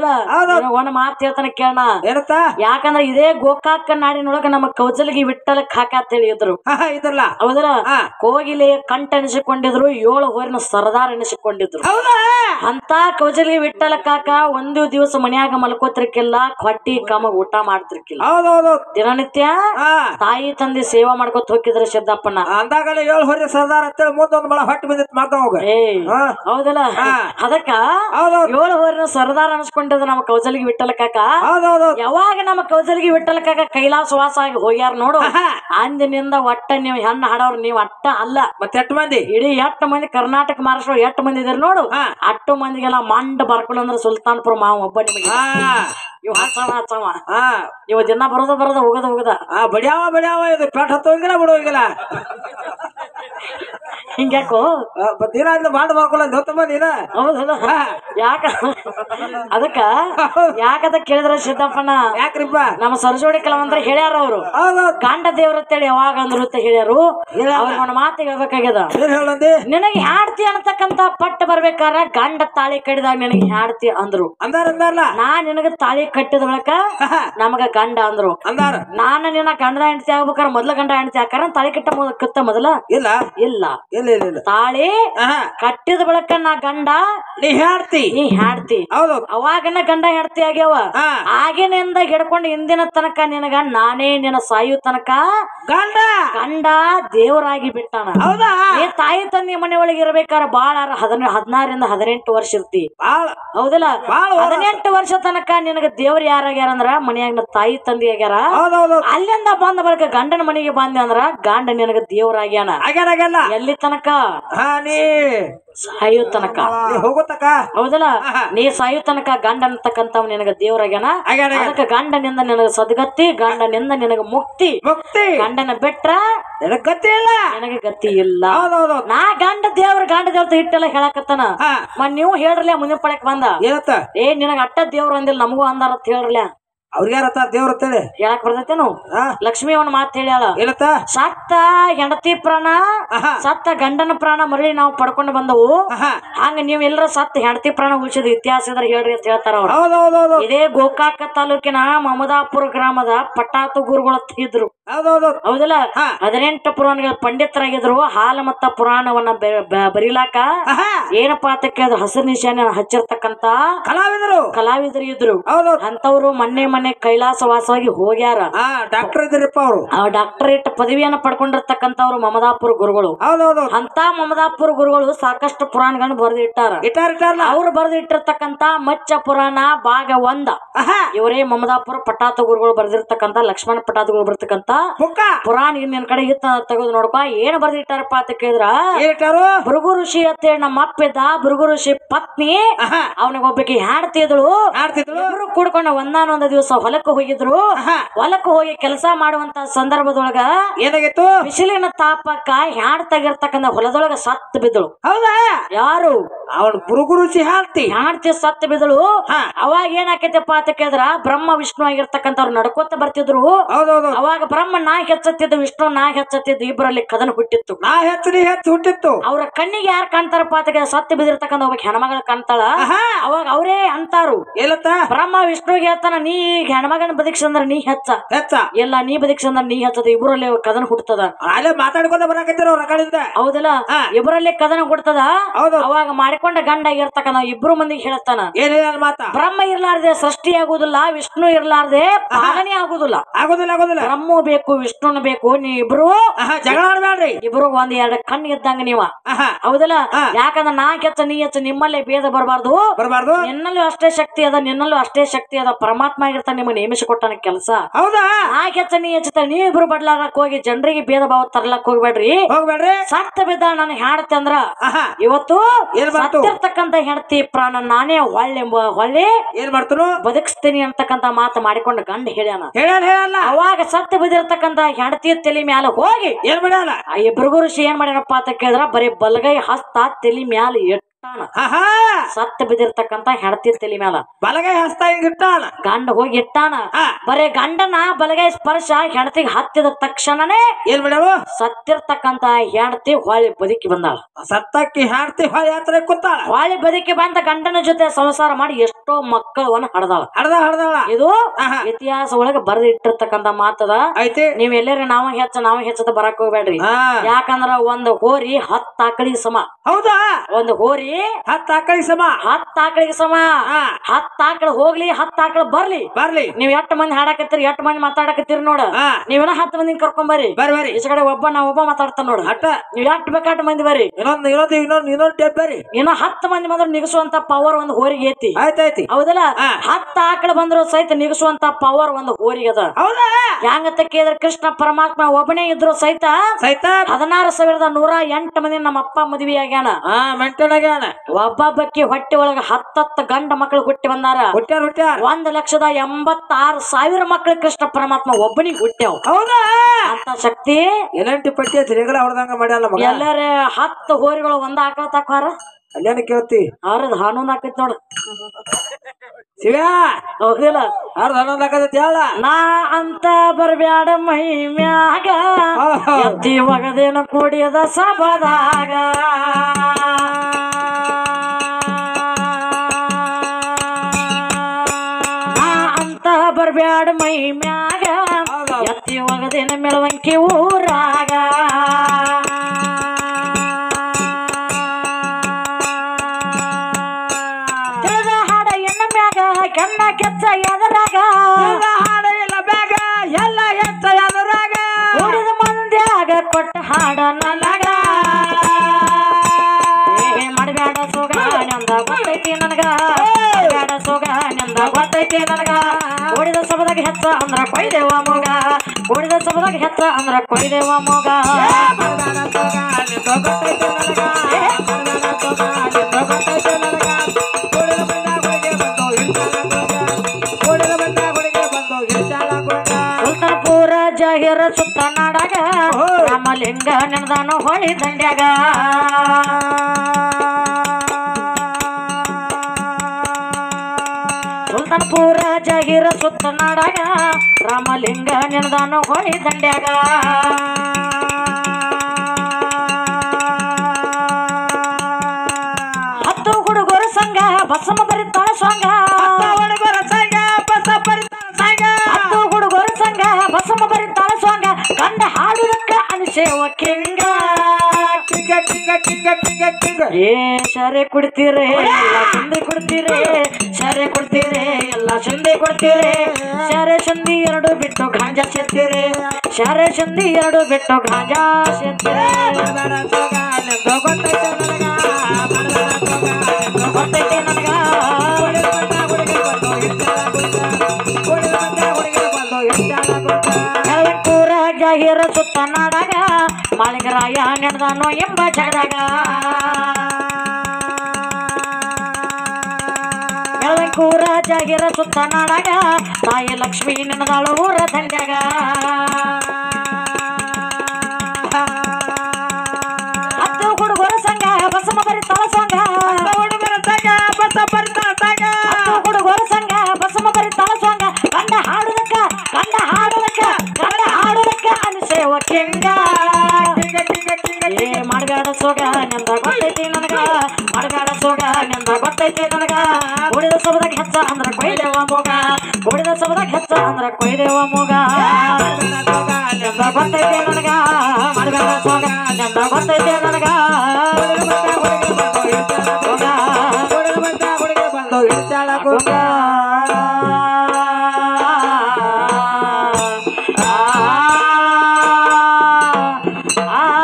ಹೌದು. ನಿನಗ್ ಒಂದ್ ಮಾತು ಹೇಳ್ತಾನೆ ಕೇಳಣ ಏನತ್ತ ಯಾಕಂದ್ರ ಇದೇ ಗೋಕಾಕ ನಾಡಿನೊಳಗ ನಮ್ಮ ಕೌಜಲ್ಗಿ ವಿಠಲಕ್ ಹಾಕಾತ್ ಹೇಳಿದ್ರು ಹಾ ಹಾ, ಇದ್ರಲ್ಲ ಹೌದಲ್ಲ ಹಾ. ಕೋಗಿಲೆ ಕಂಠ ಎನಿಸಿಕೊಂಡಿದ್ರು ಏಳು ಹೋರಿನ ಸರದಾರ ಎನಿಸಿಕೊಂಡಿದ್ರು ಹೌದಾ ಅಂತ ಕೌಜಲ್ಗಿ ವಿಠಲ ಕಾಕ ಒಂದು ದಿವಸ ಮನ್ಯಾಗ ಮಲ್ಕೋತಿರ್ಕಿಲ್ಲ ಹೊಟ್ಟಿ ಕಾಮ ಊಟ ಮಾಡ್ತಿರ್ಕಿಲ್ಲ ಹೌದೌದು ದಿನನಿತ್ಯ ಹಾ ತಾಯಿ ತಂದೆ ಸೇವಾ ಮಾಡ್ಕೊತ ಹೋಗಿದ್ರ ಸಿದ್ದಪ್ಪನ ಅಂದಾಗಲೇ ಏಳು ಹೊರಿ ಸರ್ದಾರ್ ಅಂತೇಳಿ ಮುಂದೊಂದು ಮಳ ಹೊಟ್ಟೆ ಬಿದ್ದಿತ್ತು ಮಕ್ಕ ಹೋಗ ಏ ಹಾ. ಹೌದಲ್ಲ ಹಾ. ಅದಕ್ಕ ಹೌದೌದು ಏಳು ಹೋರಿನ ಸರದಾರ ಅನ್ಸ್ಕೊಂಡಿದ್ರು ನಮ್ಮ ಕೌಜಲ್ಗಿ ವಿಠಲ ಕಾಕ ಹೌದೌದು ಯಾವಾಗ ನಮ್ಮ ಕೌಜಲ್ಗಿ ವಿಠಲ ಕಾಕ ಕೈಲಾಸ ವಾಸ ಆಗಿ ಹೋಗ್ಯಾರ ನೋಡು ಆಹಾ. ಅಂದಿನಿಂದ ಒಟ್ಟ ನೀವು ಹೆಣ್ಣು ಹಾಡೋರು ನೀವು ಅಟ್ಟ ಅಲ್ಲ ಮತ್ತೆ ಎಷ್ಟು ಮಂದಿ ಇಡೀ ಎಷ್ಟು ಮಂದಿ ಕರ್ನಾಟಕ ಮಹಾರಾಷ್ಟ್ರ ಎಷ್ಟು ಮಂದಿ ಇದಾರೆ ನೋಡು ಹಾ. ಅಟ್ಟು ಮಂದಿಗೆಲ್ಲ ಮಂಡ ಬರ್ಕೊಳ್ಳ ಅಂದ್ರೆ ಸುಲ್ತಾನ್ಪುರ ಮಾವ ಒಬ್ಬ ನಿಮಗೆ ಹಾ ಇವ್ ಹಚ್ಚವ ಹಚ್ಚವ ಹಾ ಇವ್ ದಿನ ಬರೋದ ಬರೋದ ಹೋಗದ ಹೋಗದ ಆ ಬಡಿಯಾವ ಬಡಿಯಾವ ಇದು ಪೇಟ್ ಹತ್ತೋಂಗಿಲ್ಲ ಬಿಡುವಂಗಿಲ್ಲ ಹಿಂಗ್ಯಾಕೋ ದಿನ ಇಂದ ಮಾಡಿ ಮಾಡ್ಕೊಳ್ಳ ಗೊತ್ತಮ್ಮ ನೀನ ಹೌದಲ್ಲ ಹಾ. ಯಾಕ ಅದಕ್ಕ ಯಾಕದ ಕೇಳಿದ್ರ ಸಿದ್ದಪ್ಪನ ಯಾಕ್ರಿಪ್ಪ ನಮ್ಮ ಸರಜೋಡಿ ಕಲಾವಂದ್ರ ಹೇಳ್ಯಾರ ಅವ್ರು ಹೌದೌದು ಗಾಂಡ ದೇವ್ರ ಅಂತೇಳಿ ಯಾವಾಗ ಅಂದ್ರು ಅಂತ ಹೇಳ್ಯಾರು ಅವ್ರಿಗೆ ಒಂದು ಮಾತು ಹೇಳ್ಬೇಕಾಗ್ಯದ ಏನ್ ಹೇಳಂದಿ ನಿನಗೆ ಹ್ಯಾಡ್ತಿ ಅನ್ನತಕ್ಕಂತ ಪಟ್ಟ ಬರ್ಬೇಕಾರ ಗಂಡ ತಾಳಿ ಕಟ್ಟಿದಾಗ ನಿನಗೆ ಹ್ಯಾಡ್ತಿ ಅಂದ್ರು ಅಂದಾರ ಅಂದಾರಲ್ಲ ನಾ ನಿನಗ ತಾಳಿ ಕಟ್ಟಿದ ಬಳಿಕ ಆಹಾ. ನಮಗ ಗಂಡ ಅಂದ್ರು ಅಂದಾರ ನಾನ ನಿನ್ನ ಗಂಡದ ಹೆಂಡತಿ ಆಗ್ಬೇಕಾರ ಮೊದ್ಲ ಗಂಡ ಹೆಂಡತಿ ಹಾಕಾರ ತಾಳಿ ಕಟ್ಟ ಮೊದ ಕತ್ತ ಮೊದಲ ಇಲ್ಲ ಇಲ್ಲ ಇಲ್ಲ ಇಲ್ಲ ಇಲ್ಲ ತಾಳಿ ಆಹಾ. ಕಟ್ಟಿದ ಬಳಿಕ ನಾ ಗಂಡ ನೀ ಹೇಳ್ತಿ ನೀ ಹ್ಯಾಡ್ತಿ ಹೌದೌದು ಅವಾಗನ ಗಂಡ ಹೆಂಡತಿ ಆಗ್ಯಾವ ಹಾ ಆಗಿನಿಂದ ಹಿಡ್ಕೊಂಡು ಇಂದಿನ ತನಕ ನಿನಗ ನಾನೇ ನಿನ್ನ ಸಾಯು ತನಕ ಗಂಡ ಗಂಡ ದೇವರಾಗಿ ಬಿಟ್ಟಾನ ಹೌದಾ ನೀ ತಾಯಿ ತಂದೆ ಮನೆ ಒಳಗೆ ಇರ್ಬೇಕಾರ ಬಾಳ ಹದಿನ ಹದಿನಾರರಿಂದ ಹದಿನೆಂಟು ವರ್ಷ ಇರ್ತಿ ಬಾಳ ಹೌದಲ್ಲ ಬಾಳ ಹೋದ. ಹದಿನೆಂಟು ವರ್ಷ ತನಕ ನಿನಗ ದೇವ್ರ ಯಾರಾಗ್ಯಾರ ಅಂದ್ರ ಮನ್ಯಾಗ ತಾಯಿ ತಂದೆ ಆಗ್ಯಾರ ಹೌದೌದು ಅಲ್ಲಿಂದ ಬಂದ ಬಳಿಕ ಗಂಡನ ಮನೆಗೆ ಬಂದೆ ಅಂದ್ರ ಗಂಡ ನಿನಗ ದೇವ್ರಾಗ್ಯಾನ ಆಗ್ಯಾರ ಆಗ್ಯಾನ ಎಲ್ಲಿ ತನಕ ಹಾ ನೀ ಸಾಯೋ ತನಕ ನೀ ಹೋಗುತ್ತಕ್ಕ ಹೌದಲ್ಲ ಆಹಾ. ನೀ ಸಾಯೋ ತನಕ ಗಂಡ ಅಂತಕ್ಕಂಥವ್ ನಿನಗ ದೇವ್ರಾಗ್ಯಾನ ಆಗ್ಯಾನ ಆಗ್ಯಾನ. ಅದಕ್ಕ ಗಂಡನಿಂದ ನಿನಗ ಸದ್ಗತಿ ಗಂಡನಿಂದ ನಿನಗ ಮುಕ್ತಿ ಮುಕ್ತಿ ಗಂಡನ ಬಿಟ್ರ ನಿನಗ್ ಗತಿ ಇಲ್ಲ ನಿನಗ ಗತಿ ಇಲ್ಲ ಹೌದೌದು ನಾ ಗಂಡ ದೇವ್ರ ಗಂಡ ದೇವ್ರ ಹಿಟ್ಟೆಲ್ಲ ಹೇಳಕತ್ತಾನ ಹಾ ಮತ್ ನೀವು ಹೇಳ್ರಲ್ಲ ಮುಂದಿನ ಪಡಕ್ ಬಂದ ಏನತ್ತ ಏ ನಿನಗ ಅಟ್ಟ ದೇವ್ರ ಅಂದಿಲ್ಲ ನಮಗೂ ಅಂದಾರ ಅಂತ ಹೇಳ್ರಲ್ಲ ಅವ್ರಿಗ್ಯಾರತ್ತ ದೇವ್ರ ಅಂತೇಳಿ ಹೇಳಕ್ ಬರ್ತೈತೇನು ಹಾ ಲಕ್ಷ್ಮಿ ಅವನ ಮಾತು ಹೇಳ್ಯಾಳ ಏನತ್ತ ಸತ್ತ ಹೆಂಡತಿ ಪ್ರಾಣ ಆಹಾ. ಸತ್ತ ಗಂಡನ ಪ್ರಾಣ ಮರಳಿ ನಾವು ಪಡ್ಕೊಂಡು ಬಂದವು ಆಹಾ. ಹಂಗ ನೀವ್ ಎಲ್ಲರ ಸತ್ತ ಹೆಂಡತಿ ಪ್ರಾಣ ಉಳಿಸಿದ ಇತಿಹಾಸ ಇದ್ರ ಹೇಳ್ರಿ ಅಂತ ಹೇಳ್ತಾರ ಅವ್ರು ಹೌದೌದೌದು ಇದೇ ಗೋಕಾಕ ತಾಲೂಕಿನ ಮಮದಾಪುರ ಗ್ರಾಮದ ಪಟಾತು ಗುರುಗಳು ಇದ್ರು ಹೌದೌದು ಹೌದಲ್ಲ ಹಾ. ಹದಿನೆಂಟು ಪುರಾಣಗಳ ಪಂಡಿತರಾಗಿದ್ರು ಹಾಲ ಮತ್ತ ಪುರಾಣವನ್ನ ಬೆ- ಬ- ಬರೀಲಾಕ ಆಹಾ. ಏನಪ್ಪಾ ಅಂತ ಕೇಳಿದ್ರೆ ಹಸಿರು ನಿಶಾನೆ ಹಚ್ಚಿರ್ತಕ್ಕಂತ ಕಲಾವಿದರು ಕಲಾವಿದರು ಇದ್ರು ಹೌದೌದು ಅಂತವ್ರು ಮೊನ್ನೆ ಮೊನ್ನೆ ಕೈಲಾಸವಾಸವಾಗಿ ಹೋಗ್ಯಾರ ಹಾ ಡಾಕ್ಟರ್ ಇದ್ರಿಪ್ಪ ಅವರು ಆ ಡಾಕ್ಟರೇಟ್ ಪದವಿಯನ್ನ ಪಡ್ಕೊಂಡಿರ್ತಕ್ಕಂಥವ್ರು ಮಮದಾಪುರ ಗುರುಗಳು ಹೌದೌದು ಅಂತ ಮಮದಾಪುರ ಗುರುಗಳು ಸಾಕಷ್ಟು ಪುರಾಣಗಳನ್ನ ಬರೆದಿಟ್ಟಾರ ಇಟ್ಟಾರ ಇಟ್ಟಾರಲ್ಲ ಅವ್ರು ಬರೆದಿಟ್ಟಿರ್ತಕ್ಕಂತ ಮಚ್ಚ ಪುರಾಣ ಭಾಗ ಒಂದ ಆಹಾ ಇವರೇ ಮಮದಾಪುರ ಪಟಾತ ಗುರುಗಳು ಬರೆದಿರ್ತಕ್ಕಂತ ಲಕ್ಷ್ಮಣ ಪಟಾತ ಗುರು ಬರ್ತಕ್ಕಂತ ಬುಕ್ಕ ಪುರಾಣ ನಿನ್ ಕಡೆ ಇತ್ತ ತೆಗೆದು ನೋಡ್ಕೊ ಏನ್ ಬರ್ದಿಟ್ಟಾರಪ್ಪ ಅಂತ ಕೇಳಿದ್ರ ಏನ್ ಇಟ್ಟಾರು ಭೃಗು ಋಷಿ ಅಂತೇಳಿ ನಮ್ಮ ಅಪ್ಪಿದ್ದ ಭೃಗು ಋಷಿ ಪತ್ನಿ ಆಹಾ ಅವನಿಗೆ ಒಬ್ಬಕ್ಕೆ ಹಾಡ್ತಿದ್ಳು ಆಡ್ತಿದ್ರು ಇಬ್ರು ಕೂಡ್ಕೊಂಡು ಒಂದಾನೊಂದು ದಿವಸ ಹೊಲಕ್ಕೆ ಹೋಗಿದ್ರು ಆಹಾ ಹೊಲಕ್ಕೆ ಹೋಗಿ ಕೆಲಸ ಮಾಡುವಂತ ಸಂದರ್ಭದೊಳಗ ಏನಾಗಿತ್ತು ಬಿಸಿಲಿನ ತಾಪಕ್ಕ ಹ್ಯಾಡ್ ತೆಗಿರ್ತಕ್ಕಂಥ ಹೊಲದೊಳಗ ಸತ್ತು ಬಿದ್ದಳು ಹೌದಾ ಯಾರು ಅವನು ಗುರುಗುರುಚಿ ಹಾಕ್ತಿ ಹ್ಯಾಡ್ತಿ ಸತ್ತು ಬಿದ್ದಳು ಹಾ ಅವಾಗ ಏನಾಕೈತಪ್ಪ ಅಂತ ಕೇಳಿದ್ರ ಬ್ರಹ್ಮ ವಿಷ್ಣು ಆಗಿರ್ತಕ್ಕಂಥವ್ರು ನಡ್ಕೋತ ಬರ್ತಿದ್ರು ಹೌದೌದು ಅವಾಗ ಬ್ರಹ್ಮ ನಾ ಹೆಚ್ಚತ್ತಿದ್ದು ವಿಷ್ಣು ನಾ ಹೆಚ್ಚತ್ತಿದ್ದು ಇಬ್ಬರಲ್ಲಿ ಕದನ ಹುಟ್ಟಿತ್ತು ನಾ ಹೆಚ್ಚು ನೀ ಹೆಚ್ಚು ಹುಟ್ಟಿತ್ತು ಅವ್ರ ಕಣ್ಣಿಗೆ ಯಾರು ಕಾಣ್ತಾರಪ್ಪ ಅಂತ ಕೇಳಿದ್ರೆ ಸತ್ತು ಬಿದ್ದಿರ್ತಕ್ಕಂಥ ಒಬ್ಬ ಹೆಣ್ಮಗಳು ಕಾಣ್ತಾಳ ಆಹಾ ಅವಾಗ ಅವರೇ ಅಂತಾರು ಏನತ್ತ ಬ್ರಹ್ಮ ವಿಷ್ಣುಗೆ ಹೇಳ್ತಾನ ನೀ ಈಗ ಹೆಣ್ಮಗನ ಬದುಕ್ಸಂದ್ರ ನೀ ಹೆಚ್ಚ ಹೆಚ್ಚ ಎಲ್ಲ ನೀ ಬದುಕ್ಸಂದ್ರ ನೀ ಹೆಚ್ಚದ ಇಬ್ಬರಲ್ಲಿ ಕದನ ಹುಟ್ಟತದ ಅಲ್ಲೇ ಮಾತಾಡ್ಕೊಂಡ ಬರಾಕತ್ತಾರ ಅವ್ರ ಕಡೆಯಿಂದ ಹೌದಲ್ಲ ಹಾ. ಇಬ್ಬರಲ್ಲಿ ಕದನ ಹುಡ್ತದ ಹೌದು ಅವಾಗ ಮಾಡಿಕೊಂಡ ಗಂಡ ಆಗಿರ್ತಕ್ಕಂಥ ಇಬ್ರು ಮಂದಿಗೆ ಹೇಳ್ತಾನ ಏನ್ ಹೇಳ ಮಾತ ಬ್ರಹ್ಮ ಇರ್ಲಾರ್ದೆ ಸೃಷ್ಟಿ ಆಗುದಿಲ್ಲ ವಿಷ್ಣು ಇರ್ಲಾರ್ದೆ ಪಾಲನೆ ಆಗುದಿಲ್ಲ ಆಗೋದಿಲ್ಲ ಆಗೋದಿಲ್ಲ ಬ್ರಹ್ಮ ಬೇಕು ವಿಷ್ಣುನು ಬೇಕು ನೀ ಇಬ್ರು ಆಹಾ ಜಗಳ ಆಡ್ಬೇಡ್ರಿ ಇಬ್ರು ಒಂದ್ ಎರಡು ಕಣ್ಣು ಇದ್ದಂಗ ನೀವ ಆಹಾ ಹೌದಲ್ಲ ಹಾ. ಯಾಕಂದ್ರ ನಾ ಕೆಚ್ಚ ನೀ ಹೆಚ್ಚ ನಿಮ್ಮಲ್ಲೇ ಭೇದ ಬರಬಾರ್ದು ಬರಬಾರ್ದು ನಿನ್ನಲ್ಲೂ ಅಷ್ಟೇ ಶಕ್ತಿ ಅದ ನಿನ್ನಲ್ಲೂ ಅಷ್ಟೇ ಶಕ್ತಿ ಅದ ಪರಮಾತ್ಮ ಆಗಿರ್ತಾನೆ ನಿಮಗೆ ನೇಮಿಸಿಕೊಟ್ಟಾನ ಕೆಲಸ ಹೌದಾ ನಾ ಕೆಚ್ಚ ನೀ ಹೆಚ್ಚುತ್ತ ನೀ ಇಬ್ರು ಬಡ್ಲಾರಕ್ ಹೋಗಿ ಜನರಿಗೆ ಭೇದ ಭಾವ ತರ್ಲಕ್ ಹೋಗ್ಬೇಡ್ರಿ ಹೋಗ್ಬೇಡ್ರಿ ಸತ್ತ ಬಿದ್ದ ನಾನು ಹಾಡ್ತೆ ಅಂದ್ರ ಆಹಾ ಇವತ್ತು ಏನ್ ಬಂತು? ಸತ್ತಿರ್ತಕ್ಕಂತ ಹೆಂಡತಿ ಪ್ರಾಣ ನಾನೇ ಹೊಳ್ಳಿ ಹೊಳ್ಳಿ ಏನ್ ಮಾಡ್ತನು ಬದುಕಿಸ್ತೀನಿ ಅಂತಕ್ಕಂತ ಮಾತು ಮಾಡಿಕೊಂಡು ಗಂಡ ಹೇಳ್ಯಾನ ಹೇಳಲ್ಲ ಹೇಳಲ್ಲ ಅವಾಗ ಸತ್ತು ಬಿದ್ದಿರ್ತಕ್ಕಂತ ಹೆಂಡತಿ ತಲೆ ಮ್ಯಾಲ ಹೋಗಿ ಏನ್ ಬಿಡಲ್ಲ ಆ ಇಬ್ರಿಗೂ ಋಷಿ ಏನ್ ಮಾಡ್ಯಾನಪ್ಪ ಅಂತ ಕೇಳಿದ್ರ ಬರೀ ಬಲಗೈ ಹಸ್ತ ತಲೆ ಮ್ಯಾಲ ಇಟ್ಟಾನ ಆಹಾ ಸತ್ತು ಬಿದ್ದಿರ್ತಕ್ಕಂತ ಹೆಂಡತಿ ತಲೆ ಮ್ಯಾಲ ಬಲಗೈ ಹಸ್ತ ಹಿಂಗ್ ಇಟ್ಟಾನ ಗಂಡ ಹೋಗಿ ಇಟ್ಟಾನ ಹಾ ಬರೀ ಗಂಡನ ಬಲಗೈ ಸ್ಪರ್ಶ ಹೆಂಡತಿಗೆ ಹತ್ತಿದ ತಕ್ಷಣನೇ ಏನ್ ಬಿಡವು ಸತ್ತಿರ್ತಕ್ಕಂತ ಹೆಂಡತಿ ಹೊಳ್ಳಿ ಬದುಕಿ ಬಂದಾಳ ಸತ್ತಕ್ಕಿ ಹಾಡ್ತಿ ಹೊಳೆ ಯಾತ್ರೆ ಕೂತಾಳ ಹೊಳ್ಳಿ ಬದುಕಿ ಬಂದ ಗಂಡನ ಜೊತೆ ಸಂಸಾರ ಮಾಡಿ ಎಷ್ಟು ಎಷ್ಟೋ ಮಕ್ಕಳವನ್ನ ಹಡ್ದಾಳ ಹಡ್ದ ಹಡ್ದಾಳ ಇದು ಆಹಾ. ಇತಿಹಾಸ ಒಳಗ ಬರೆದಿಟ್ಟಿರ್ತಕ್ಕಂತ ಮಾತದ ಐತಿ ನೀವ್ ಎಲ್ಲಾರ ನಾವ ಹೆಚ್ಚ ನಾವ ಹೆಚ್ಚದ ಬರಾಕ್ ಹೋಗ್ಬೇಡ್ರಿ ಹಾ ಯಾಕಂದ್ರ ಒಂದ್ ಹೋರಿ ಹತ್ತ ಆಕಳಿಗೆ ಸಮ ಹೌದಾ ಒಂದ್ ಹೋರಿ ಹತ್ತ ಆಕಳಿ ಸಮ ಹತ್ತ ಆಕಳಿಗೆ ಸಮ ಹಾ ಹತ್ತ ಆಕಳ ಹೋಗ್ಲಿ ಹತ್ತ ಆಕಳ ಬರ್ಲಿ ಬರ್ಲಿ ನೀವ್ ಎಷ್ಟ್ ಮಂದಿ ಹಾಡಾಕತ್ತೀರಿ ಎಷ್ಟ್ ಮಂದಿ ಮಾತಾಡಕತ್ತೀರಿ ನೋಡ ಹಾ ನೀವೆಲ್ಲ ಹತ್ತು ಮಂದಿ ಕರ್ಕೊಂಡ್ ಬರ್ರಿ ಬರ್ರಿ ಬರ್ರಿ ಈಚ ಕಡೆ ಒಬ್ಬ ನಾ ಒಬ್ಬ ಮಾತಾಡ್ತಾನ ನೋಡ ಅಟ್ಟ ನೀವ್ ಎಷ್ಟ್ ಬೇಕಾಟ್ ಮಂದಿ ಬರ್ರಿ ಇನ್ನೊಂದ್ ಇನ್ನೊಂದ್ ಇನ್ನೊಂದ್ ಇನ್ನೊಂದ್ ಟೆಪ್ ಬರ್ರಿ ಇನ್ನ ಹತ್ತು ಮಂದಿ ಬಂದ್ರು ನಿಗಸುವಂತ ಪವರ್ ಒಂದ್ ಹೋರಿಗೆ ಐತಿ ಆಯ್ತಾಯ್ತಿ ಹೌದಲ್ಲ ಹಾ. ಹತ್ತ ಆಕಳ ಬಂದ್ರು ಸಹಿತ ನಿಗಸುವಂತ ಪವರ್ ಒಂದು ಹೋರಿಗೆ ಅದ ಹೌದಾ ಹ್ಯಾಂಗತ್ತ ಕೇಳಿದ್ರೆ ಕೃಷ್ಣ ಪರಮಾತ್ಮ ಒಬ್ಬನೇ ಇದ್ರು ಸಹಿತ ಸೈತ ಹದಿನಾರು ಸಾವಿರದ ನೂರ ಎಂಟು ಮಂದಿ ನಮ್ಮ ಅಪ್ಪ ಮದುವೆ ಆಗ್ಯಾನ ಹಾ ಮೆಂಟನ್ ಆಗ್ಯಾನ ಒಬ್ಬೊಬ್ಬಕ್ಕಿ ಹೊಟ್ಟೆ ಒಳಗ ಹತ್ತತ್ತ ಗಂಡ ಮಕ್ಕಳು ಹುಟ್ಟಿ ಬಂದಾರ ಹುಟ್ಟ್ಯಾರ ಹುಟ್ಟ್ಯಾರ ಒಂದ್ ಲಕ್ಷದ ಎಂಬತ್ತಾರು ಸಾವಿರ ಮಕ್ಕಳು ಕೃಷ್ಣ ಪರಮಾತ್ಮ ಒಬ್ಬನಿಗೆ ಹುಟ್ಟ್ಯಾವ ಹೌದಾ ಅಂತ ಶಕ್ತಿ ಎಲೆಂಟಿ ಪಟ್ಟಿ ತಿರುಗಲ ಹೊಡೆದಂಗ ಮಾಡ್ಯಾನ ಮಗ ಎಲ್ಲರ ಹತ್ತು ಹೋರಿಗಳು ಒಂದ್ ಆಕಳ ತಕ್ವಾರ ಅಲ್ಲೇನ ಕೇಳ್ತಿ ಅವ್ರದ್ ಹಾನೂನ್ ಆಕೈತ್ ನೋಡ ಶಿವ್ಯಾ ಹೌದಿಲ್ಲ ಯಾರ್ದು ಹನ್ನೊಂದು ಹಾಕದೈತಿ ಹೇಳ ನಾ ಅಂತ ಬರ್ಬ್ಯಾಡ ಮೈ ಮ್ಯಾಗ ಎತ್ತಿ ಒಗದೇನ ಕುಡಿಯದ ಸಬದಾಗ ನಾ ಅಂತ ಬರ್ಬ್ಯಾಡ ಮೈ ಮ್ಯಾಗ ಎತ್ತಿ ಒಗದೇನ ಮೆಳವಂಕಿ ಊರಾಗ ತಿಳಿದ ಹಾಡ ಎಣ್ಣ ಮ್ಯಾಗ ಕೆಣ್ಣ ಕೆಚ್ಚ ಎದರಾಗ ಹಾಡ ಇಲ್ಲ ಬ್ಯಾಗ ಎಲ್ಲ ಎತ್ತ ಎದುರಾಗ ಉಳಿದ ಮಂದ್ಯಾಗ ಕೊಟ್ಟ ಹಾಡ ನನಗ ಏ ಮಾಡಬೇಡ ಸೋಗ ನಂದ ಗೊತ್ತೈತಿ ನನಗ ಮಾಡಬೇಡ ಸೋಗ ನಂದ ಗೊತ್ತೈತಿ ನನಗ ಓಡಿದ ಸಬದಾಗ ಹೆಚ್ಚ ಅಂದ್ರ ಕೊಯ್ದೇವ ಮಗ ಓಡಿದ ಸಬದಾಗ ಹೆಚ್ಚ ಅಂದ್ರ ಕೊಯ್ದೇವ ಮಗ ಸುಲ್ತಾನ್ಪುರ ಜಹಿರ ಸುತ್ತ ನಾಡಾಗ ರಾಮಲಿಂಗ ನೆನದಾನು ಹೊಳಿ ದಂಡ್ಯಾಗ ಸುಲ್ತಾನ್ಪುರ ಜಹಿರ ಸುತ್ತ ನಾಡಾಗ ರಾಮಲಿಂಗ ನೆನದಾನು ಹೊಳಿ ದಂಡ್ಯಾಗ ಹತ್ತು ಹುಡುಗರ ಸಂಘ ಬಸಮ ಬರಿತಾಳ ಸಂಘ ಹತ್ತು ಹುಡುಗರ ಸಂಘ ಬಸಮ ಬರಿತಾಳ ಸಂಘ ಕಂಡ ಹಾಡುದಕ್ಕ ಅನಿಸೇವ ಕಿಂಗ ಏ ಶರೆ ಕುಡ್ತೀರಿ ಎಲ್ಲ ಸಂದಿ ಕೊಡ್ತೀರಿ ಶರೆ ಕೊಡ್ತೀರಿ ಎಲ್ಲ ಸಂದಿ ಕೊಡ್ತೀರಿ ಶರೆ ಸಂದಿ ಎರಡು ಬಿಟ್ಟು ಗಾಂಜಾ ಸೇರ್ತೀರಿ ಶರೆ ಸಂದಿ ಎರಡು ಬಿಟ್ಟು ಗಾಂಜಾ ಸೇರ್ತೀರಿ ಗೊತ್ತೈತೆ ನನಗ ಕಳಂಕೂರ ಜಾಹೀರ ಸುತ್ತ ನಾಡಾಗ ಮಾಳಿಗರಾಯ ನೆಡ್ದಾನೋ ಎಂಬ ಜಗದಾಗ ಕಳಂಕೂರ ಜಾಗೀರ ಸುತ್ತ ನಾಡಾಗ ತಾಯಿ ಲಕ್ಷ್ಮೀ ನೆನದಾಳು ಊರ ದಂಡ್ಯಾಗ ಹತ್ತು ಹುಡುಗರ ಸಂಘ ಬಸಮ ಬರಿತಾಳ ಸಂಘ ಹತ್ತು ಹುಡುಗರ ಸಂಘ ಬಸಮ ಬರಿತಾಳ ಸಂಘ ಕಂಡ ಹಾಡುದಕ್ಕ ಕಂಡ ಹಾಡುದಕ್ಕ ಕಂಡ ಹಾಡುದಕ್ಕ ಅನಿಸೇವ ಕೆಂಗ ಏ ಮಾಡಬೇಡ ಸೋಗ ನೆಂದ ಗೊತ್ತೈತಿ ನನಗ ಮಾಡಬೇಡ ಸೋಗ ನೆಂದ ಗೊತ್ತೈತಿ ನನಗ ಉಳಿದ ಸಬದಾಗ ಹೆಚ್ಚ ಅಂದ್ರ ಕೊಯ್ದೇವ ಮೋಗ ಉಳಿದ ಸಬದಾಗ ಹೆಚ್ಚ ಅಂದ್ರ ಕೊಯ್ದೇವ ಮೋಗ ನೆಂದ ಗೊತ್ತೈತಿ ನನಗ ಮಾಡಬೇಡ ಸೋಗ ನೆಂದ ಗೊತ್ತೈತಿ ನನಗ ಮೋಗ ಆ ಆ